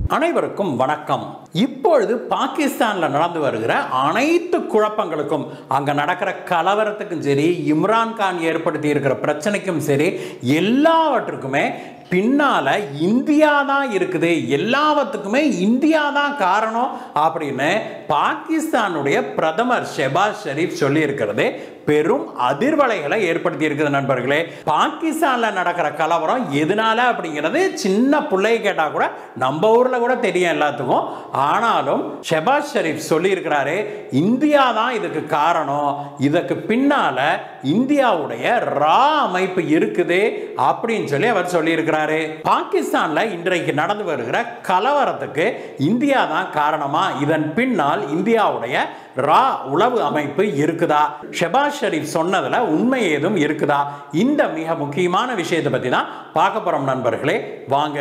அனைவருக்கும் வணக்கம் இப்பொழுது பாகிஸ்தான்ல நடந்து வருகிற அனைத்து குழப்பங்களுக்கும் அங்க நடக்கிற கலவரத்துக்கும் சரி இம்ரான்கான் ஏற்படுத்தி இருக்கிற பிரச்சனைக்கும் சரி எல்லாவற்றுக்குமே பின்னால இந்தியா தான் இருக்குது எல்லாவற்றுக்குமே இந்தியா தான் காரணம் அப்படின்னு பாகிஸ்தானுடைய பிரதமர் ஷெபாஸ் ஷெரீப் சொல்லி இருக்கிறது பெரும் அதிர்வலைகளை ஏற்படுத்தி இருக்குது நண்பர்களே பாகிஸ்தான்ல நடக்கிற கலவரம் எதனால அப்படிங்கிறது சின்ன பிள்ளை கேட்டா கூட நம்ம ஊர்ல கூட தெரியும் எல்லாத்துக்கும் ஆனாலும் ஷெபாஸ் ஷெரீப் சொல்லி இருக்கிறாரு இந்தியா தான் இதுக்கு காரணம் இதுக்கு பின்னால இந்தியாவுடைய ரா அமைப்பு இருக்குது அப்படின்னு சொல்லி அவர் சொல்லியிருக்கிறாரு பாகிஸ்தான்ல இன்றைக்கு நடந்து வருகிற கலவரத்துக்கு இந்தியா தான் காரணமா இதன் பின்னால் இந்தியாவுடைய ரா உளவு அமைப்பு இருக்குதா ஷெபாஸ் ஷெரீப் சொன்னதுல உண்மை ஏதும் இருக்குதா இந்த மிக முக்கியமான விஷயத்தை பத்தி தான் பார்க்க போறோம் நண்பர்களே வாங்க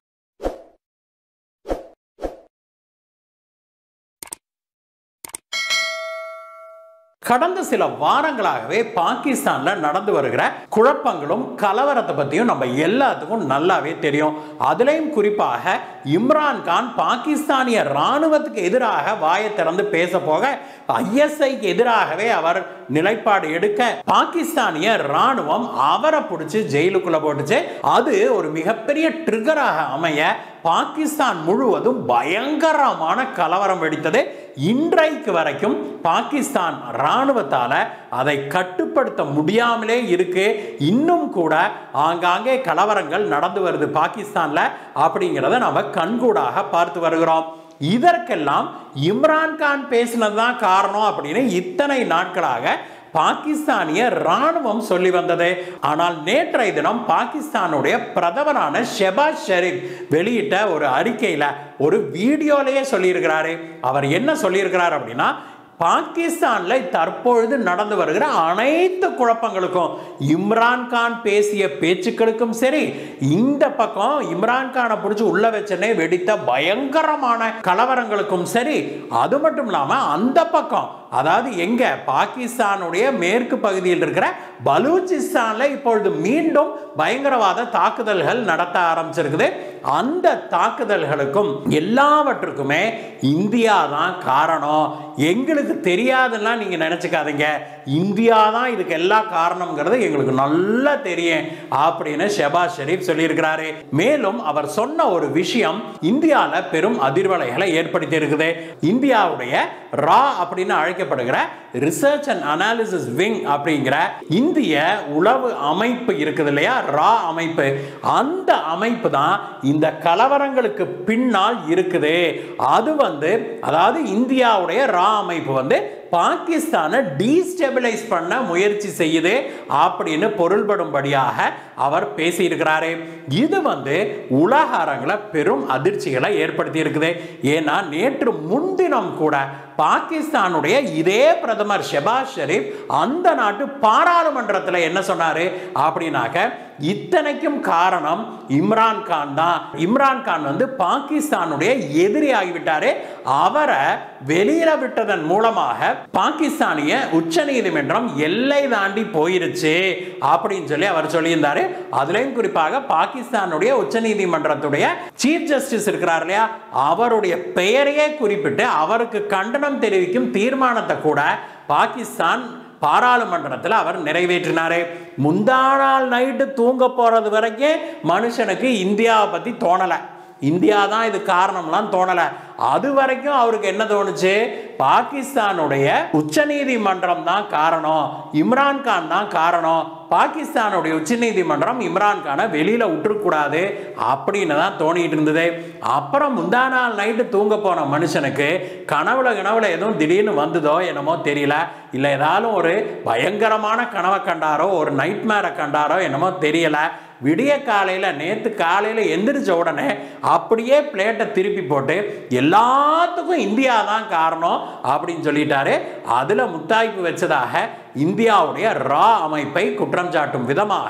கடந்த சில வாரங்களாகவே பாகிஸ்தான்ல நடந்து வருகிற குழப்பங்களும் கலவரத்தை பத்தியும் நம்ம எல்லாத்துக்கும் நல்லாவே தெரியும் அதுலயும் குறிப்பாக இம்ரான்கான் பாகிஸ்தானிய ராணுவத்துக்கு எதிராக வாயை திறந்து பேச போக ஐஎஸ்ஐக்கு எதிராகவே அவர் நிலைப்பாடு எடுக்க பாகிஸ்தானிய ராணுவம் அவரை பிடிச்சி ஜெயிலுக்குள்ள போட்டுச்சு அது ஒரு மிகப்பெரிய ட்ரிகராக அமைய பாகிஸ்தான் முழுவதும் பயங்கரமான கலவரம் வெடித்தது இன்றைக்கு வரைக்கும் பாகிஸ்தான் ராணுவத்தால அதை கட்டுப்படுத்த முடியாமலே இருக்கு இன்னும் கூட ஆங்காங்கே கலவரங்கள் நடந்து வருது பாகிஸ்தான்ல அப்படிங்கிறத நம்ம கண்கூடாக பார்த்து வருகிறோம் இதற்கெல்லாம் இம்ரான்கான் பேசினது தான் காரணம் அப்படின்னு இத்தனை நாட்களாக பாகிஸ்தானிய ராணுவம் சொல்லி வந்தது ஆனால் நேற்றைய தினம் பாகிஸ்தானுடைய பிரதமரான ஷெபாஸ் ஷெரீப் வெளியிட்ட ஒரு அறிக்கையில் ஒரு வீடியோலயே சொல்லியிருக்கிறாரு அவர் என்ன சொல்லியிருக்கிறார் அப்படின்னா பாகிஸ்தான்ல தற்பொழுது நடந்து வருகிற அனைத்து குழப்பங்களுக்கும் இம்ரான்கான் பேசிய பேச்சுக்களுக்கும் சரி இந்த பக்கம் இம்ரான்கானை பிடிச்சி உள்ள வச்சனே வெடித்த பயங்கரமான கலவரங்களுக்கும் சரி அது மட்டும் இல்லாம அந்த பக்கம் அதாவது எங்க பாகிஸ்தானுடைய மேற்கு பகுதியில் இருக்கிற பலூச்சிஸ்தான்ல இப்பொழுது மீண்டும் பயங்கரவாத தாக்குதல்கள் நடத்த ஆரம்பிச்சிருக்குது அந்த தாக்குதல்களுக்கும் எல்லாவற்றுக்குமே இந்தியா தான் காரணம் எங்களுக்கு தெரியாதுன்னா நீங்க நினைச்சுக்காதீங்க இந்தியா தான் இதுக்கு எல்லா காரணம்ங்கிறது எங்களுக்கு நல்லா தெரியும் அப்படின்னு ஷெபாஸ் ஷெரீப் சொல்லியிருக்கிறாரு மேலும் அவர் சொன்ன ஒரு விஷயம் இந்தியாவில் பெரும் அதிர்வலைகளை ஏற்படுத்தி இருக்குது இந்தியாவுடைய ரா அப்படின்னு அழைக்கப்படுகிற ரிசர்ச் அண்ட் அனாலிசிஸ் விங் அப்படிங்கிற இந்திய உளவு அமைப்பு இருக்குது இல்லையா ரா அமைப்பு அந்த அமைப்பு தான் இந்த கலவரங்களுக்கு பின்னால் இருக்குது அது வந்து அதாவது இந்தியாவுடைய ரா அமைப்பு வந்து பாகிஸ்தானை டீஸ்டெபிலைஸ் பண்ண முயற்சி செய்யுது அப்படின்னு பொருள்படும்படியாக அவர் பேசியிருக்கிறாரு இது வந்து உலக அரங்கில் பெரும் அதிர்ச்சிகளை ஏற்படுத்தி இருக்குது ஏன்னா நேற்று முன்தினம் கூட பாகிஸ்தானுடைய இதே பிரதமர் ஷெபாஸ் ஷெரீப் அந்த நாட்டு பாராளுமன்றத்தில் என்ன சொன்னாரு அப்படின்னாக்க இத்தனைக்கும் காரணம் இம்ரான் கான் தான் இம்ரான் கான் வந்து பாகிஸ்தானுடைய எதிரி ஆகிவிட்டாரு அவரை வெளியில விட்டதன் மூலமாக பாகிஸ்தானிய உச்ச நீதிமன்றம் எல்லை தாண்டி போயிருச்சு அப்படின்னு சொல்லி அவர் சொல்லியிருந்தாரு அதுலயும் குறிப்பாக பாகிஸ்தானுடைய உச்ச நீதிமன்றத்துடைய சீஃப் ஜஸ்டிஸ் இருக்கிறார் இல்லையா அவருடைய பெயரையே குறிப்பிட்டு அவருக்கு கண்டனம் தெரிவிக்கும் தீர்மானத்தை கூட பாகிஸ்தான் பாராளுமன்றத்தில் அவர் நிறைவேற்றினாரு முந்தா நாள் நைட்டு தூங்க போறது வரைக்கும் மனுஷனுக்கு இந்தியாவை பத்தி தோணலை இந்தியா தான் இது காரணம்லாம் தோணலை அது வரைக்கும் அவருக்கு என்ன தோணுச்சு பாகிஸ்தானுடைய உச்ச நீதிமன்றம் தான் காரணம் இம்ரான்கான் தான் காரணம் பாகிஸ்தானுடைய உச்ச நீதிமன்றம் இம்ரான்கானை வெளியில விட்டுறக்கூடாது அப்படின்னு தான் தோணிட்டு இருந்தது அப்புறம் முந்தா நாள் நைட்டு தூங்க போன மனுஷனுக்கு கனவுல கனவுல எதுவும் திடீர்னு வந்ததோ என்னமோ தெரியல இல்லை ஏதாலும் ஒரு பயங்கரமான கனவை கண்டாரோ ஒரு நைட் மேரை கண்டாரோ என்னமோ தெரியல விடிய காலையில் நேற்று காலையில் எந்திரிச்ச உடனே அப்படியே பிளேட்டை திருப்பி போட்டு எல்லாத்துக்கும் இந்தியா தான் காரணம் அப்படின்னு சொல்லிட்டாரு அதில் முத்தாய்ப்பு வச்சதாக இந்தியாவுடைய ரா அமைப்பை குற்றம் சாட்டும் விதமாக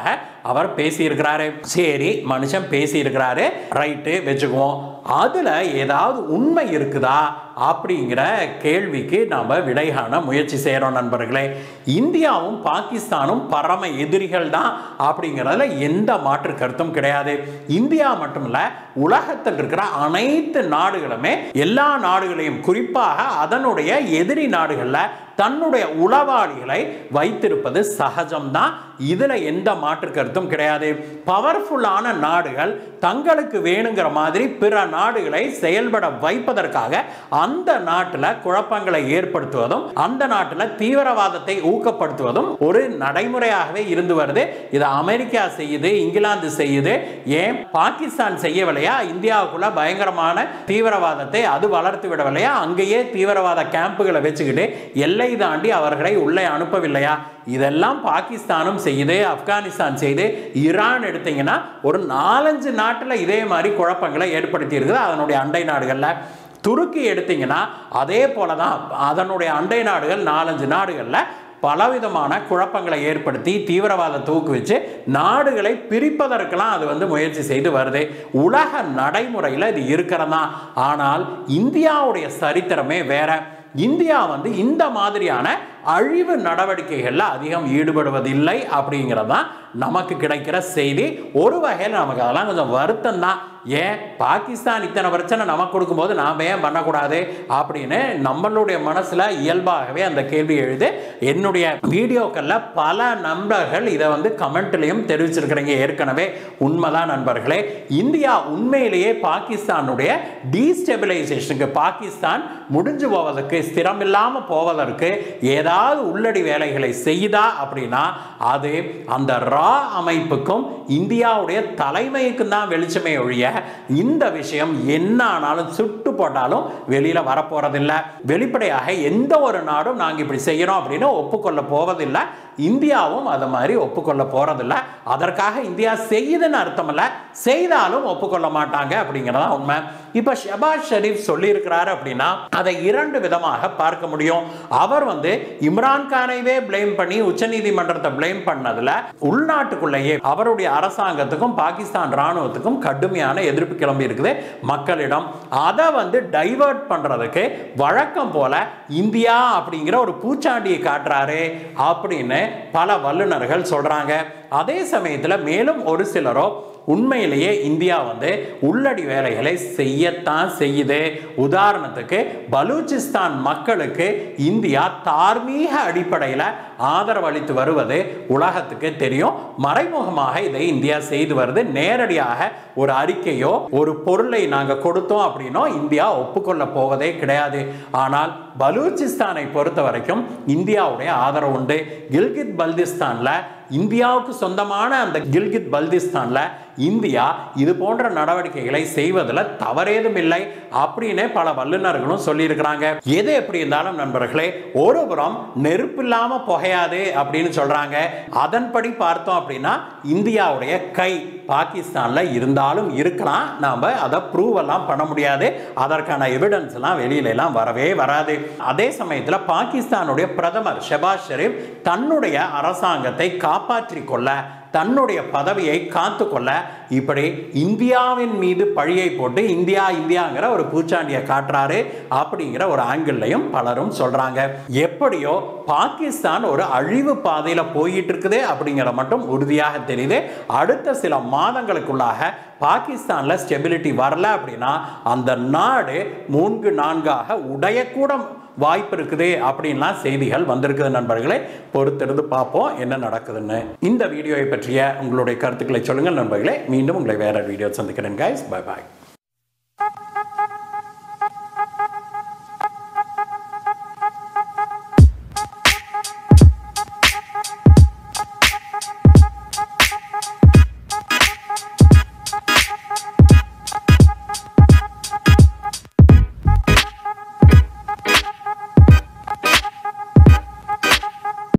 அவர் பேசியிருக்கிறாரு சரி மனுஷன் பேசியிருக்கிறாரு ரைட்டு வச்சுக்குவோம் அதுல ஏதாவது உண்மை இருக்குதா அப்படிங்கிற கேள்விக்கு நாம விடை காண முயற்சி செய்கிறோம் நண்பர்களே இந்தியாவும் பாகிஸ்தானும் பரம எதிரிகள் தான் அப்படிங்கிறதுல எந்த மாற்று கருத்தும் கிடையாது இந்தியா மட்டும் இல்ல உலகத்தில் இருக்கிற அனைத்து நாடுகளுமே எல்லா நாடுகளையும் குறிப்பாக அதனுடைய எதிரி நாடுகள்ல தன்னுடைய உளவாளிகளை வைத்திருப்பது சகஜம்தான் இதுல எந்த மாற்று கருத்தும் கிடையாது பவர்ஃபுல்லான நாடுகள் தங்களுக்கு வேணுங்கிற மாதிரி பிற நாடுகளை செயல்பட வைப்பதற்காக அந்த நாட்டில் குழப்பங்களை ஏற்படுத்துவதும் அந்த நாட்டில் தீவிரவாதத்தை ஊக்கப்படுத்துவதும் ஒரு நடைமுறையாகவே இருந்து வருது இது அமெரிக்கா செய்யுது இங்கிலாந்து செய்யுது ஏன் பாகிஸ்தான் செய்யவில்லையா இந்தியாவுக்குள்ள பயங்கரமான தீவிரவாதத்தை அது வளர்த்து விடவில்லையா அங்கேயே தீவிரவாத கேம்புகளை வச்சுக்கிட்டு எல்லை தாண்டி அவர்களை உள்ளே அனுப்பவில்லையா இதெல்லாம் பாகிஸ்தானும் செய்யுது ஆப்கானிஸ்தான் செய்து ஈரான் எடுத்தீங்கன்னா ஒரு நாலஞ்சு நாட்டில் இதே மாதிரி குழப்பங்களை ஏற்படுத்தி இருக்குது அதனுடைய அண்டை நாடுகளில் துருக்கி எடுத்தீங்கன்னா அதே போல தான் அதனுடைய அண்டை நாடுகள் நாலஞ்சு நாடுகளில் பலவிதமான குழப்பங்களை ஏற்படுத்தி தீவிரவாத தூக்குவிச்சு நாடுகளை பிரிப்பதற்கெல்லாம் அது வந்து முயற்சி செய்து வருது உலக நடைமுறையில் இது இருக்கிறதா ஆனால் இந்தியாவுடைய சரித்திரமே வேற இந்தியா வந்து இந்த மாதிரியான அழிவு நடவடிக்கைகளில் அதிகம் ஈடுபடுவதில்லை அப்படிங்கிறது தான் நமக்கு கிடைக்கிற செய்தி ஒரு வகையில் நமக்கு அதெல்லாம் கொஞ்சம் வருத்தம் தான் ஏன் பாகிஸ்தான் இத்தனை பிரச்சனை நமக்கு கொடுக்கும்போது நாம் ஏன் பண்ணக்கூடாது அப்படின்னு நம்மளுடைய மனசில் இயல்பாகவே அந்த கேள்வி எழுது என்னுடைய வீடியோக்களில் பல நண்பர்கள் இதை வந்து கமெண்ட்லையும் தெரிவிச்சிருக்கிறீங்க ஏற்கனவே உண்மைதான் நண்பர்களே இந்தியா உண்மையிலேயே பாகிஸ்தானுடைய டீஸ்டெபிலைசேஷனுக்கு பாகிஸ்தான் முடிஞ்சு போவதற்கு ஸ்திரமில்லாமல் போவதற்கு ஏதாவது உள்ளடி வேலைகளை செய்தா அப்படின்னா அது அந்த ரா அமைப்புக்கும் இந்தியாவுடைய தலைமைக்கும் தான் வெளிச்சமே ஒழிய இந்த விஷயம் என்ன ஆனாலும் சுட்டு போட்டாலும் வெளியில வரப்போறதில்லை வெளிப்படையாக எந்த ஒரு நாடும் நாங்கள் இப்படி செய்யறோம் அப்படின்னு ஒப்புக்கொள்ள போவதில்லை இந்தியாவும் அதை மாதிரி ஒப்புக்கொள்ள போறதில்லை அதற்காக இந்தியா செய்யுதுன்னு அர்த்தம் இல்லை செய்தாலும் ஒப்புக்கொள்ள மாட்டாங்க அப்படிங்கிறதா உண்மை இப்போ ஷபாஸ் ஷெரீப் சொல்லியிருக்கிறாரு அப்படின்னா அதை இரண்டு விதமாக பார்க்க முடியும் அவர் வந்து இம்ரான் கானைவே பிளேம் பண்ணி உச்சநீதிமன்றத்தை பிளேம் பண்ணதுல உள்நாட்டுக்குள்ளேயே அவருடைய அரசாங்கத்துக்கும் பாகிஸ்தான் ராணுவத்துக்கும் கடுமையான எதிர்ப்பு கிளம்பி இருக்குது மக்களிடம் அதை வந்து டைவர்ட் பண்றதுக்கு வழக்கம் போல இந்தியா அப்படிங்கிற ஒரு பூச்சாண்டியை காட்டுறாரு அப்படின்னு பல வல்லுநர்கள் சொல்றாங்க அதே சமயத்துல மேலும் ஒரு சிலரோ உண்மையிலேயே இந்தியா வந்து உள்ளடி வேலைகளை செய்யத்தான் செய்யுது உதாரணத்துக்கு பலூச்சிஸ்தான் மக்களுக்கு இந்தியா தார்மீக அடிப்படையில் ஆதரவு அளித்து வருவது உலகத்துக்கு தெரியும் மறைமுகமாக இதை இந்தியா செய்து வருது நேரடியாக ஒரு அறிக்கையோ ஒரு பொருளை நாங்கள் கொடுத்தோம் அப்படின்னோ இந்தியா ஒப்புக்கொள்ள போவதே கிடையாது ஆனால் பலூச்சிஸ்தானை பொறுத்த வரைக்கும் இந்தியாவுடைய ஆதரவு உண்டு கில்கித் பல்திஸ்தான்ல இந்தியாவுக்கு சொந்தமான அந்த கில்கித் பல்திஸ்தான்ல இந்தியா இது போன்ற நடவடிக்கைகளை செய்வதில் தவறேதும் இல்லை அப்படின்னு பல வல்லுநர்களும் சொல்லியிருக்கிறாங்க எது எப்படி இருந்தாலும் நண்பர்களே ஒருபுறம் நெருப்பு இல்லாம புகையாது அப்படின்னு சொல்றாங்க அதன்படி பார்த்தோம் அப்படின்னா இந்தியாவுடைய கை பாகிஸ்தான்ல இருந்தாலும் இருக்கலாம் நாம அதை ப்ரூவ் எல்லாம் பண்ண முடியாது அதற்கான எவிடன்ஸ் எல்லாம் வெளியில எல்லாம் வரவே வராது அதே சமயத்துல பாகிஸ்தானுடைய பிரதமர் ஷெபாஸ் ஷெரீப் தன்னுடைய அரசாங்கத்தை காப்பாற்றிக் கொள்ள தன்னுடைய பதவியை காத்துக்கொள்ள இப்படி இந்தியாவின் மீது பழியை போட்டு இந்தியா இந்தியாங்கிற ஒரு பூச்சாண்டியை காட்டுறாரு அப்படிங்கிற ஒரு ஆங்கிள்லையும் பலரும் சொல்றாங்க எப்படியோ பாகிஸ்தான் ஒரு அழிவு பாதையில போயிட்டு இருக்குது அப்படிங்கிற மட்டும் உறுதியாக தெரியுது அடுத்த சில மாதங்களுக்குள்ளாக பாகிஸ்தான்ல ஸ்டெபிலிட்டி வரல அப்படின்னா அந்த நாடு மூன்று நான்காக உடையக்கூட வாய்ப்பு இருக்குது அப்படின்லாம் செய்திகள் வந்திருக்குது நண்பர்களே பொறுத்திருந்து பார்ப்போம் என்ன நடக்குதுன்னு இந்த வீடியோவை பற்றிய உங்களுடைய கருத்துக்களை சொல்லுங்கள் நண்பர்களே மீண்டும் உங்களை வேற வீடியோ சந்திக்கிறேன் கைஸ் பை பாய்